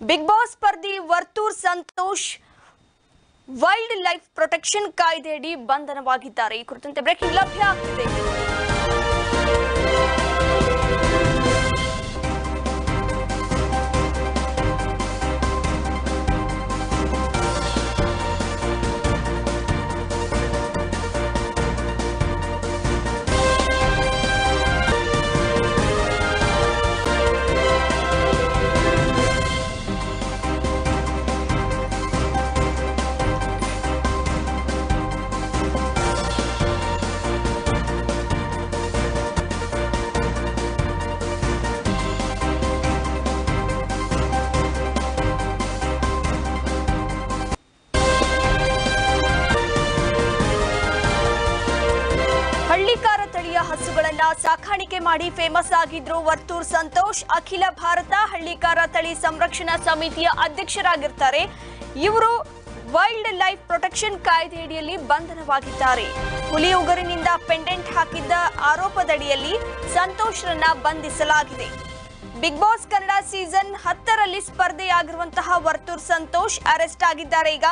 big boss ಸ್ಪರ್ಧಿ Varthur Santosh wildlife protection ಕಾಯ್ದೆಯಡಿ ಬಂಧನವಾಗಿದ್ದಾರೆ ಈ ಕುರಿತಂತೆ ಬ್ರೇಕಿಂಗ್ ಲಭ್ಯ ಆಗ್ತಿದೆ ಹಳ್ಳಿಕಾರ ತಳಿಯ ಹಸುಗಳನ್ನ ಸಾಕಾಣಿಕೆ ಮಾಡಿ ಫೇಮಸ್ ಆಗಿದ್ರು ವರ್ತೂರ್ ಸಂತೋಷ್ ಅಖಿಲ ಭಾರತ ಹಳ್ಳಿಕಾರ ತಳಿ ಸಂರಕ್ಷಣಾ ಸಮಿತಿಯ ಅಧ್ಯಕ್ಷರಾಗಿರ್ತಾರೆ ಇವರು ವೈಲ್ಡ್ ಲೈಫ್ ಪ್ರೊಟೆಕ್ಷನ್ ಕಾಯ್ದೆಯಡಿಯಲ್ಲಿ ಬಂಧನವಾಗಿದ್ದಾರೆ ಹುಲಿ ಉಗುರಿನಿಂದ ಪೆಂಡೆಂಟ್ ಹಾಕಿದ್ದ ಆರೋಪದಡಿಯಲ್ಲಿ ಸಂತೋಷ್ರನ್ನ ಬಂಧಿಸಲಾಗಿದೆ ಬಿಗ್ ಬಾಸ್ ಕನ್ನಡ ಸೀಸನ್ ಹತ್ತರಲ್ಲಿ ಸ್ಪರ್ಧೆಯಾಗಿರುವಂತಹ ವರ್ತೂರ್ ಸಂತೋಷ್ ಅರೆಸ್ಟ್ ಆಗಿದ್ದಾರೆ ಈಗ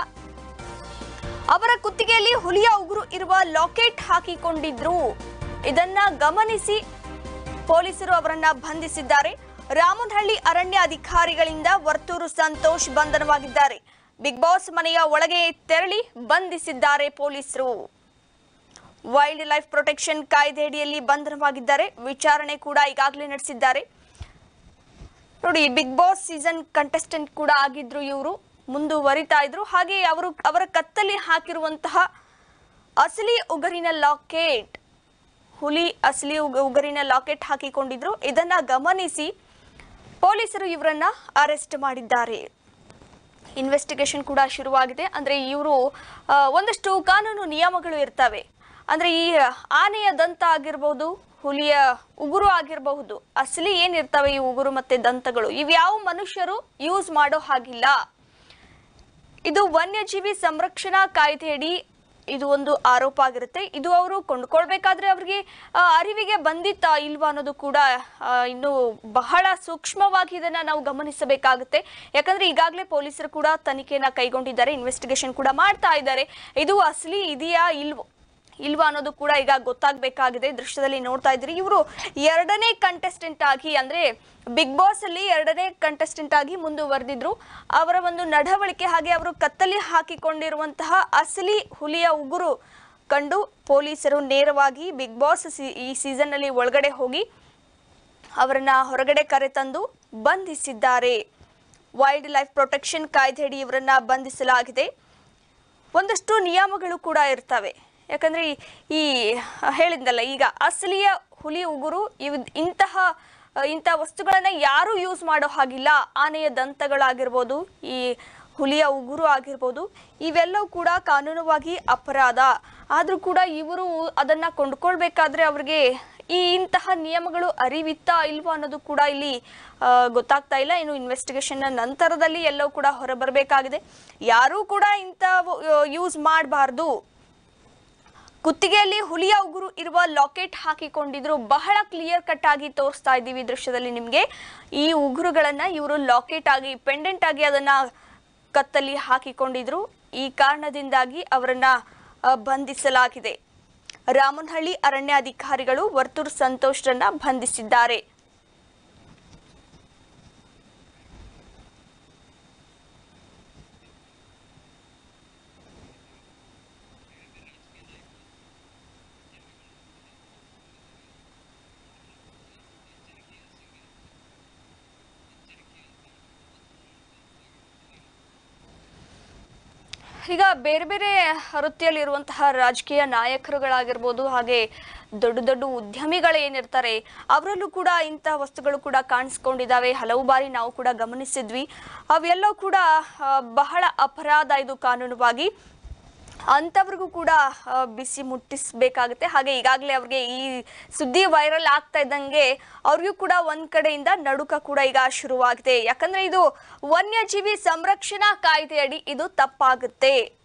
ಅವರ ಕುತ್ತಿಗೆಯಲ್ಲಿ ಹುಲಿಯ ಉಗುರು ಇರುವ ಲಾಕೆಟ್ ಹಾಕಿಕೊಂಡಿದ್ರು ಇದನ್ನ ಗಮನಿಸಿ ಪೊಲೀಸರು ಅವರನ್ನ ಬಂಧಿಸಿದ್ದಾರೆ ರಾಮನಹಳ್ಳಿ ಅರಣ್ಯ ಅಧಿಕಾರಿಗಳಿಂದ ವರ್ತೂರು ಸಂತೋಷ್ ಬಂಧನವಾಗಿದ್ದಾರೆ ಬಿಗ್ ಬಾಸ್ ಮನೆಯ ಒಳಗೆ ತೆರಳಿ ಬಂಧಿಸಿದ್ದಾರೆ ಪೊಲೀಸರು ವೈಲ್ಡ್ ಲೈಫ್ ಪ್ರೊಟೆಕ್ಷನ್ ಕಾಯ್ದೆಯಡಿಯಲ್ಲಿ ಬಂಧನವಾಗಿದ್ದಾರೆ ವಿಚಾರಣೆ ಕೂಡ ಈಗಾಗಲೇ ನಡೆಸಿದ್ದಾರೆ ನೋಡಿ ಬಿಗ್ ಬಾಸ್ ಸೀಸನ್ ಕಂಟೆಸ್ಟೆಂಟ್ ಕೂಡ ಆಗಿದ್ರು ಇವರು ಮುಂದುವರಿತಾ ಇದ್ರು ಹಾಗೆ ಅವರು ಅವರ ಕತ್ತಲ್ಲಿ ಹಾಕಿರುವಂತಹ ಅಸಲಿ ಉಗರಿನ ಲಾಕೆಟ್ ಹುಲಿ ಅಸಲಿ ಉಗ- ಉಗರಿನ ಲಾಕೆಟ್ ಹಾಕಿಕೊಂಡಿದ್ರು ಇದನ್ನ ಗಮನಿಸಿ ಪೊಲೀಸರು ಇವರನ್ನ ಅರೆಸ್ಟ್ ಮಾಡಿದ್ದಾರೆ ಇನ್ವೆಸ್ಟಿಗೇಷನ್ ಕೂಡ ಶುರುವಾಗಿದೆ ಅಂದ್ರೆ ಇವರು ಒಂದಷ್ಟು ಕಾನೂನು ನಿಯಮಗಳು ಇರ್ತವೆ ಅಂದ್ರೆ ಈ ಆನೆಯ ದಂತ ಆಗಿರ್ಬೋದು ಹುಲಿಯ ಉಗುರು ಆಗಿರಬಹುದು ಅಸಲಿ ಏನಿರ್ತವೆ ಈ ಉಗುರು ಮತ್ತೆ ದಂತಗಳು ಇವ್ಯಾವ ಮನುಷ್ಯರು ಯೂಸ್ ಮಾಡೋ ಹಾಗಿಲ್ಲ ಇದು ವನ್ಯಜೀವಿ ಸಂರಕ್ಷಣಾ ಕಾಯ್ದೆಯಡಿ ಇದು ಒಂದು ಆರೋಪ ಆಗಿರುತ್ತೆ ಇದು ಅವರು ಕೊಂಡ್ಕೊಳ್ಬೇಕಾದ್ರೆ ಅವ್ರಿಗೆ ಆ, ಅರಿವಿಗೆ ಬಂದಿತ್ತಾ ಇಲ್ವಾ ಅನ್ನೋದು ಕೂಡ ಆ, ಇನ್ನು ಬಹಳ ಸೂಕ್ಷ್ಮವಾಗಿ ಇದನ್ನ ನಾವು ಗಮನಿಸಬೇಕಾಗುತ್ತೆ ಯಾಕಂದ್ರೆ ಈಗಾಗಲೇ ಪೊಲೀಸರು ಕೂಡ ತನಿಖೆಯನ್ನ ಕೈಗೊಂಡಿದ್ದಾರೆ ಇನ್ವೆಸ್ಟಿಗೇಷನ್ ಕೂಡ ಮಾಡ್ತಾ ಇದ್ದಾರೆ ಇದು ಅಸಲಿ ಇದೆಯಾ ಇಲ್ವೋ ಇಲ್ವಾ ಅನ್ನೋದು ಕೂಡ ಈಗ ಗೊತ್ತಾಗಬೇಕಾಗಿದೆ ದೃಶ್ಯದಲ್ಲಿ ನೋಡ್ತಾ ಇದ್ರಿ ಇವರು ಎರಡನೇ ಕಂಟೆಸ್ಟೆಂಟ್ ಆಗಿ ಅಂದ್ರೆ ಬಿಗ್ ಬಾಸ್ ಅಲ್ಲಿ ಎರಡನೇ ಕಂಟೆಸ್ಟೆಂಟ್ ಆಗಿ ಮುಂದುವರೆದಿದ್ರು ಅವರ ಒಂದು ನಡವಳಿಕೆ ಹಾಗೆ ಅವರು ಕತ್ತಲಿ ಹಾಕಿಕೊಂಡಿರುವಂತಹ ಅಸಲಿ ಹುಲಿಯ ಉಗುರು ಕಂಡು ಪೊಲೀಸರು ನೇರವಾಗಿ ಬಿಗ್ ಬಾಸ್ ಈ ಸೀಸನ್ ಅಲ್ಲಿ ಒಳಗಡೆ ಹೋಗಿ ಅವರನ್ನ ಹೊರಗಡೆ ಕರೆತಂದು ಬಂಧಿಸಿದ್ದಾರೆ ವೈಲ್ಡ್ ಲೈಫ್ ಪ್ರೊಟೆಕ್ಷನ್ ಕಾಯ್ದೆಯಡಿ ಇವರನ್ನ ಬಂಧಿಸಲಾಗಿದೆ ಒಂದಷ್ಟು ನಿಯಮಗಳು ಕೂಡ ಇರ್ತವೆ ಯಾಕಂದ್ರೆ ಈ- ಈ ಹೇಳಿದ್ನಲ್ಲ ಈಗ ಅಸಲಿಯ ಹುಲಿ ಉಗುರು ಇವ್ ಇಂತಹ ಇಂಥ ವಸ್ತುಗಳನ್ನ ಯಾರು ಯೂಸ್ ಮಾಡೋ ಹಾಗಿಲ್ಲ ಆನೆಯ ದಂತಗಳಾಗಿರ್ಬೋದು ಈ ಹುಲಿಯ ಉಗುರು ಆಗಿರ್ಬೋದು ಇವೆಲ್ಲವೂ ಕೂಡ ಕಾನೂನುವಾಗಿ ಅಪರಾಧ ಆದರೂ ಕೂಡ ಇವರು ಅದನ್ನ ಕೊಂಡ್ಕೊಳ್ಬೇಕಾದ್ರೆ ಅವ್ರಿಗೆ ಈ ಇಂತಹ ನಿಯಮಗಳು ಅರಿವಿತ್ತಾ ಇಲ್ವಾ ಅನ್ನೋದು ಕೂಡ ಇಲ್ಲಿ ಆ, ಗೊತ್ತಾಗ್ತಾ ಇಲ್ಲ ಇನ್ನು ಇನ್ವೆಸ್ಟಿಗೇಷನ್ ನಂತರದಲ್ಲಿ ಎಲ್ಲವೂ ಕೂಡ ಹೊರಬರಬೇಕಾಗಿದೆ ಯಾರೂ ಕೂಡ ಇಂಥ ಯೂಸ್ ಮಾಡಬಾರ್ದು ಕುತ್ತಿಗೆಯಲ್ಲಿ ಹುಲಿಯ ಉಗುರು ಇರುವ ಲಾಕೆಟ್ ಹಾಕಿಕೊಂಡಿದ್ರು ಬಹಳ ಕ್ಲಿಯರ್ ಕಟ್ ಆಗಿ ತೋರಿಸ್ತಾ ಇದ್ದೀವಿ ದೃಶ್ಯದಲ್ಲಿ ನಿಮಗೆ ಈ ಉಗುರುಗಳನ್ನ ಇವರು ಲಾಕೆಟ್ ಆಗಿ ಪೆಂಡೆಂಟ್ ಆಗಿ ಅದನ್ನ ಕತ್ತಲ್ಲಿ ಹಾಕಿಕೊಂಡಿದ್ರು ಈ ಕಾರಣದಿಂದಾಗಿ ಅವರನ್ನ ಆ, ಬಂಧಿಸಲಾಗಿದೆ ರಾಮನಹಳ್ಳಿ ಅರಣ್ಯ ಅಧಿಕಾರಿಗಳು ವರ್ತೂರ್ ಸಂತೋಷ್ರನ್ನ ಬಂಧಿಸಿದ್ದಾರೆ ಈಗ ಬೇರೆ ಬೇರೆ ವೃತ್ತಿಯಲ್ಲಿರುವಂತಹ ರಾಜಕೀಯ ನಾಯಕರುಗಳಾಗಿರ್ಬೋದು ಹಾಗೆ ದೊಡ್ಡ ದೊಡ್ಡ ಉದ್ಯಮಿಗಳು ಏನಿರ್ತಾರೆ ಅವರಲ್ಲೂ ಕೂಡ ಇಂತಹ ವಸ್ತುಗಳು ಕೂಡ ಕಾಣಿಸ್ಕೊಂಡಿದ್ದಾವೆ ಹಲವು ಬಾರಿ ನಾವು ಕೂಡ ಗಮನಿಸಿದ್ವಿ ಅವೆಲ್ಲವೂ ಕೂಡ ಆ, ಬಹಳ ಅಪರಾಧ ಇದು ಕಾನೂನುವಾಗಿ ಅಂಥವ್ರಿಗೂ ಕೂಡ ಆ, ಬಿಸಿ ಮುಟ್ಟಿಸ್ಬೇಕಾಗುತ್ತೆ ಹಾಗೆ ಈಗಾಗಲೇ ಅವ್ರಿಗೆ ಈ ಸುದ್ದಿ ವೈರಲ್ ಆಗ್ತಾ ಇದ್ದಂಗೆ ಅವ್ರಿಗೂ ಕೂಡ ಒಂದ್ ಕಡೆಯಿಂದ ನಡುಕ ಕೂಡ ಈಗ ಶುರುವಾಗಿದೆ ಯಾಕಂದ್ರೆ ಇದು ವನ್ಯಜೀವಿ ಸಂರಕ್ಷಣಾ ಕಾಯ್ದೆಯಡಿ ಇದು ತಪ್ಪಾಗುತ್ತೆ